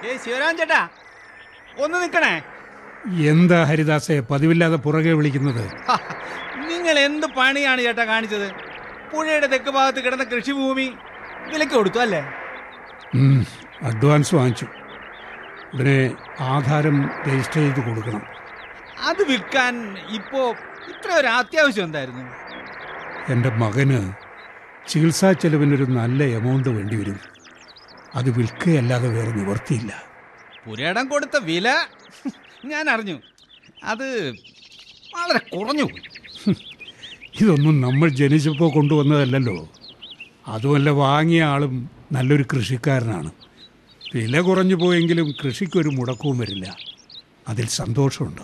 ഏയ് ശിവരാമൻ ചേട്ടാ ഒന്ന് നിൽക്കണേ എന്താ ഹരിദാസെ പതിവില്ലാതെ പുറകെ വിളിക്കുന്നത് ഹ, നിങ്ങൾ എന്ത് പണിയാണ് ചേട്ടാ കാണിച്ചത് പുഴയുടെ തെക്ക് ഭാഗത്ത് കിടന്ന കൃഷിഭൂമി വിലക്ക് കൊടുത്തു അല്ലേ ഉം, അഡ്വാൻസ് വാങ്ങിച്ചു ഉടനെ ആധാരം രജിസ്റ്റർ ചെയ്ത് കൊടുക്കണം അത് വിൽക്കാൻ ഇപ്പോ ഇത്ര ഒരു അത്യാവശ്യം എന്തായിരുന്നു എൻ്റെ മകന് ചികിത്സാ ചെലവിനൊരു നല്ല എമൗണ്ട് വേണ്ടി വരും അത് വിൽക്കുകയല്ലാതെ വേറെ നിവർത്തിയില്ല പുരയിടം കൊടുത്ത വില ഞാൻ അറിഞ്ഞു അത് വളരെ കുറഞ്ഞു പോയി ഇതൊന്നും നമ്മൾ ജനിച്ചപ്പോൾ കൊണ്ടുവന്നതല്ലല്ലോ അതുമല്ല വാങ്ങിയ ആളും നല്ലൊരു കൃഷിക്കാരനാണ് വില കുറഞ്ഞു പോയെങ്കിലും കൃഷിക്കൊരു മുടക്കവും വരില്ല അതിൽ സന്തോഷമുണ്ട്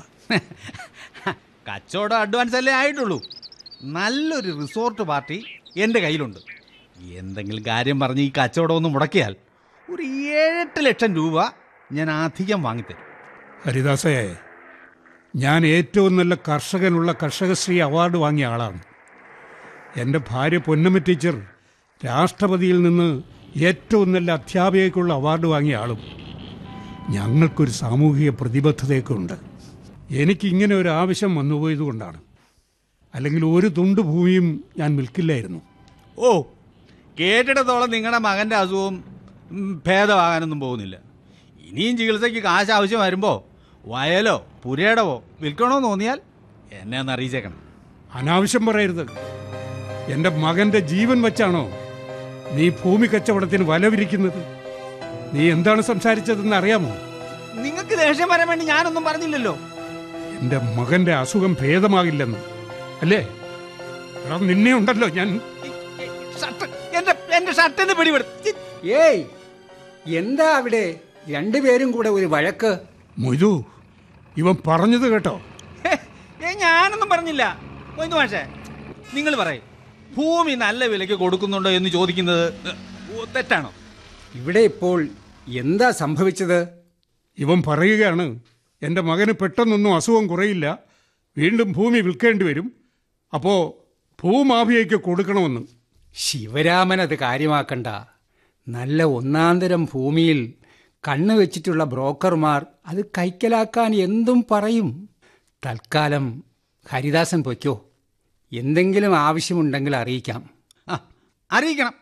കച്ചവടം അഡ്വാൻസ് അല്ലേ ആയിട്ടുള്ളൂ നല്ലൊരു റിസോർട്ട് പാർട്ടി എൻ്റെ കയ്യിലുണ്ട് എന്തെങ്കിലും കാര്യം പറഞ്ഞ് ഈ കച്ചവടം ഒന്ന് മുടക്കിയാൽ ഒരു ഏഴെട്ട് ലക്ഷം രൂപ ഞാൻ അധികം വാങ്ങിത്തരും ഹരിദാസേ ഞാൻ ഏറ്റവും നല്ല കർഷകനുള്ള കർഷകശ്രീ അവാർഡ് വാങ്ങിയ ആളാണ് എൻ്റെ ഭാര്യ പൊന്നമ്മ ടീച്ചർ രാഷ്ട്രപതിയിൽ നിന്ന് ഏറ്റവും നല്ല അധ്യാപികയ്ക്കുള്ള അവാർഡ് വാങ്ങിയ ആളും ഞങ്ങൾക്കൊരു സാമൂഹിക പ്രതിബദ്ധതയൊക്കെ ഉണ്ട് എനിക്കിങ്ങനെ ഒരു ആവശ്യം വന്നുപോയതുകൊണ്ടാണ് അല്ലെങ്കിൽ ഒരു തുണ്ട് ഭൂമിയും ഞാൻ വിൽക്കില്ലായിരുന്നു ഓ കേട്ടിടത്തോളം നിങ്ങളുടെ മകൻ്റെ അസുഖം ഉം, ഭേദമാകാനൊന്നും പോകുന്നില്ല ഇനിയും ചികിത്സയ്ക്ക് കാശ് ആവശ്യം വരുമ്പോൾ വയലോ പുരയിടവോ വിൽക്കണമെന്ന് തോന്നിയാൽ എന്നെ ഒന്ന് അറിയിച്ചേക്കണം അനാവശ്യം പറയരുത് എൻ്റെ മകൻ്റെ ജീവൻ വെച്ചാണോ നീ ഭൂമി കച്ചവടത്തിന് വല വിരിക്കുന്നത് നീ എന്താണ് സംസാരിച്ചതെന്ന് അറിയാമോ നിങ്ങൾക്ക് ദേഷ്യം വരാൻ വേണ്ടി ഞാനൊന്നും പറഞ്ഞില്ലല്ലോ എൻ്റെ മകൻ്റെ അസുഖം ഭേദമാകില്ലെന്ന് അല്ലേ എടാ നിന്നെ ഉണ്ടല്ലോ ഞാൻ ഈ- ഈ ഷർട്ട് എന്റെ എന്റെ ഷർട്ടിന് പിടിപെടുത്തി ഏയ് എന്താ അവിടെ രണ്ടുപേരും കൂടെ ഒരു വഴക്ക് മൊയ്തു ഇവൻ പറഞ്ഞത് കേട്ടോ ഏ ഞാനൊന്നും പറഞ്ഞില്ല മൊയ്തു മാഷേ നിങ്ങൾ പറയും ഭൂമി നല്ല വിലയ്ക്ക് കൊടുക്കുന്നുണ്ടോ എന്ന് ചോദിക്കുന്നത് ഏ, തെറ്റാണോ ഇവിടെ ഇപ്പോൾ എന്താ സംഭവിച്ചത് ഇവൻ പറയുകയാണ് എൻ്റെ മകന് പെട്ടെന്നൊന്നും അസുഖം കുറയില്ല വീണ്ടും ഭൂമി വിൽക്കേണ്ടി വരും അപ്പോൾ ഭൂമാഫിയയ്ക്ക് കൊടുക്കണമെന്ന് ശിവരാമൻ അത് കാര്യമാക്കണ്ട നല്ല ഒന്നാന്തരം ഭൂമിയിൽ കണ്ണു വെച്ചിട്ടുള്ള ബ്രോക്കർമാർ അത് കൈക്കലാക്കാൻ എന്തും പറയും തൽക്കാലം ഹരിദാസൻ പൊയ്ക്കോ എന്തെങ്കിലും ആവശ്യമുണ്ടെങ്കിൽ അറിയിക്കാം ആ അറിയിക്കണം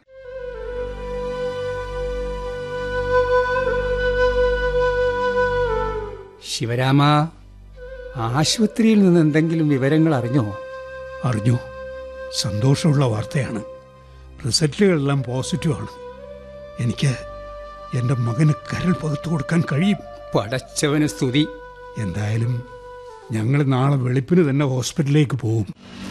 ശിവരാമ ആശുപത്രിയിൽ നിന്ന് എന്തെങ്കിലും വിവരങ്ങൾ അറിഞ്ഞോ അറിഞ്ഞു സന്തോഷമുള്ള വാർത്തയാണ് റിസൾട്ടുകളെല്ലാം പോസിറ്റീവാണ് എനിക്ക് എൻ്റെ മകന് കരൾ പകുത്തു കൊടുക്കാൻ കഴിയും പടച്ചവന് സ്തുതി എന്തായാലും ഞങ്ങൾ നാളെ വെളുപ്പിന് തന്നെ ഹോസ്പിറ്റലിലേക്ക് പോകും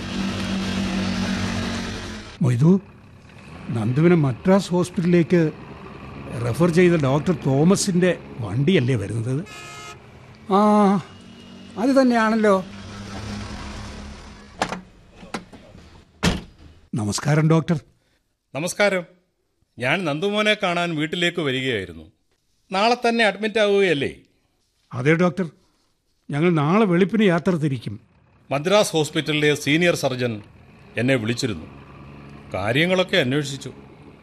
മൊയ്തു നന്ദുവിനെ മദ്രാസ് ഹോസ്പിറ്റലിലേക്ക് റെഫർ ചെയ്ത ഡോക്ടർ തോമസിൻ്റെ വണ്ടിയല്ലേ വരുന്നത് ആ അത് തന്നെയാണല്ലോ നമസ്കാരം ഡോക്ടർ നമസ്കാരം ഞാൻ നന്ദുമോനെ കാണാൻ വീട്ടിലേക്ക് വരികയായിരുന്നു നാളെ തന്നെ അഡ്മിറ്റ് ആവുകയല്ലേ അതെ ഡോക്ടർ ഞങ്ങൾ നാളെ വെളുപ്പിന് യാത്ര തിരിക്കും മദ്രാസ് ഹോസ്പിറ്റലിലെ സീനിയർ സർജൻ എന്നെ വിളിച്ചിരുന്നു കാര്യങ്ങളൊക്കെ അന്വേഷിച്ചു